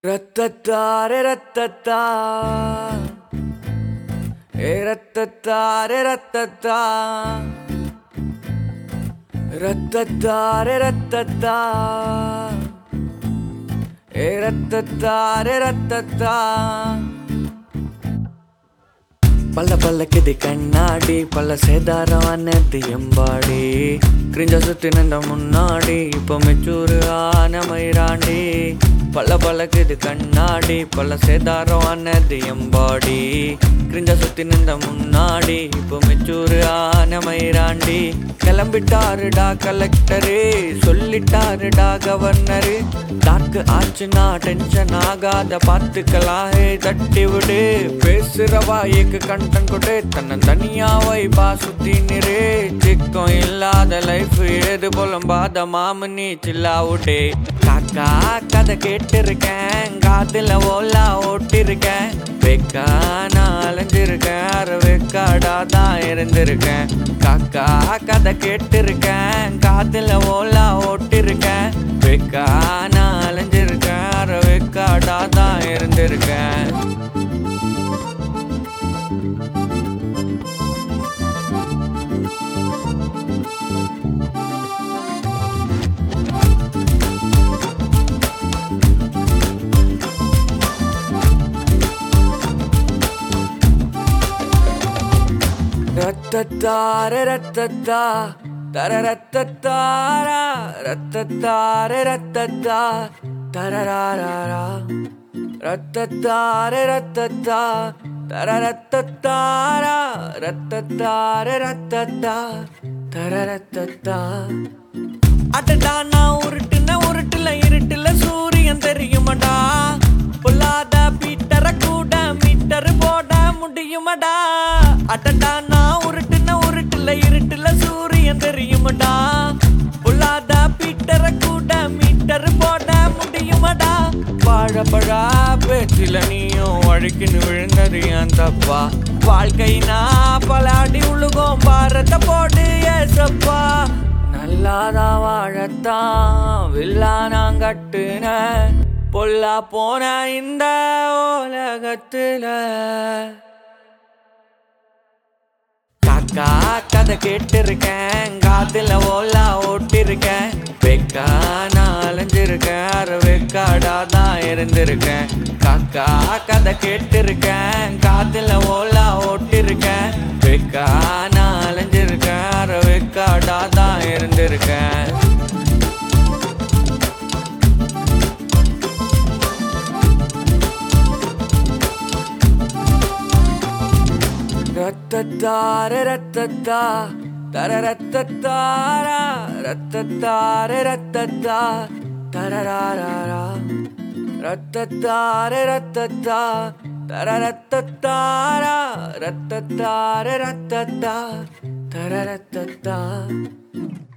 ரத்தத்தாரே ரத்தத்தா ஏ ரத்தத்தாரே ரத்தத்தா ரத்தத்தாரே ரத்தத்தா ஏ ரத்தத்தாரே ரத்தத்தா பல்ல பல்லக்குது கண்ணாடி பல்ல சேதாரம் அன்னது எம்பாடி கிரிஞ்ச சுத்தி நின்ற முன்னாடி இப்போ மெச்சூரு ஆன மயிராண்டி பல்ல பல்லக்குது கண்ணாடி பல்ல சேதாரம் அன்னது எம்பாடி கிரிஞ்ச சுத்தி நின்ற முன்னாடி இப்போ மெச்சூரு ஆன மயிராண்டி கிளம்பிட்டாருடா கலெக்டரு சொல்லிட்டாருடா கவர்னரு டாக்கு ஆச்சுன்னா டென்ஷன் ஆகாத பார்த்துக்கலாம் ஹே தட்டி விடு பேசுற வாய்க்கு கண்டன் கொடு தன்னை தனியா வைபா சுத்தி நிறு சிக்கம் இல்லாத லைஃப் ஏது புலம்பாத மாமு நீ சில்லா விடு காக்கா கதை கேட்டிருக்கேன் காதுல ஓலா ஓட்டிருக்கேன் வெக்கா நான் அலைஞ்சிருக்கேன் அரை வெக்காடா தான் இருந்திருக்கேன் காக்கா கதை கேட்டிருக்கேன் காதுல ஓலா ஓட்டிருக்கேன் வெக்கா நான் அலைஞ்சிருக்கேன் அரை வெக்காடா தான் இருந்திருக்கேன் ரத்தத்தார ரத்தத்தா தர ரத்தத்தாரா ரத்தத்தார ரத்தத்தா தரராரா ரத்தத்தார ரத்தத்தா தர ரத்தத்தாரா ரத்தத்தார ரத்தத்தா தர ரத்தத்தா அடடா நான் உருட்டுன உருட்டுல இருட்டுல சூரியன் தெரியுமடா பொல்லாத பீட்டர கூட மீட்டர் போட முடியுமடா அடடா நான் உருட்டுன உருட்டுல இருட்டுல சூரியன் தெரியுமடா பொல்லாத பீட்டர கூட மீட்டர் போட முடியுமடா வாழப்பழா பேச்சில நீயும் வழுக்கின்னு விழுந்தது ஏன் தப்பா வாழ்க்கைனா பலாடி உழுகும் பாரத போடு ஏசப்பா நல்லாதான் வாழத்தான் வில்லா நான் கட்டுன பொல்லா போன இந்த உலகத்துல காக்கா கதை கேட்டிருக்கேன் காத்துல ஓலா ஓட்டிருக்கேன் வெக்கா நான் அலைஞ்சிருக்கேன் அரை வெக்காடா தான் இருந்திருக்கேன் காக்கா கதை கேட்டிருக்கேன் காத்துல ஓலா ஓட்டிருக்கேன் வெக்கா நான் அலைஞ்சிருக்கேன் அரை வெக்காடா தான் இருந்திருக்கேன் ரத்தத்தார ரத்தத்தா தர ரத்தத்தாரா ரத்தத்தார ரத்தத்தா தரராரா ரத்தத்தார ரத்தத்தா தர ரத்தத்தாரா ரத்தத்தார ரத்தத்தா தர ரத்தத்தா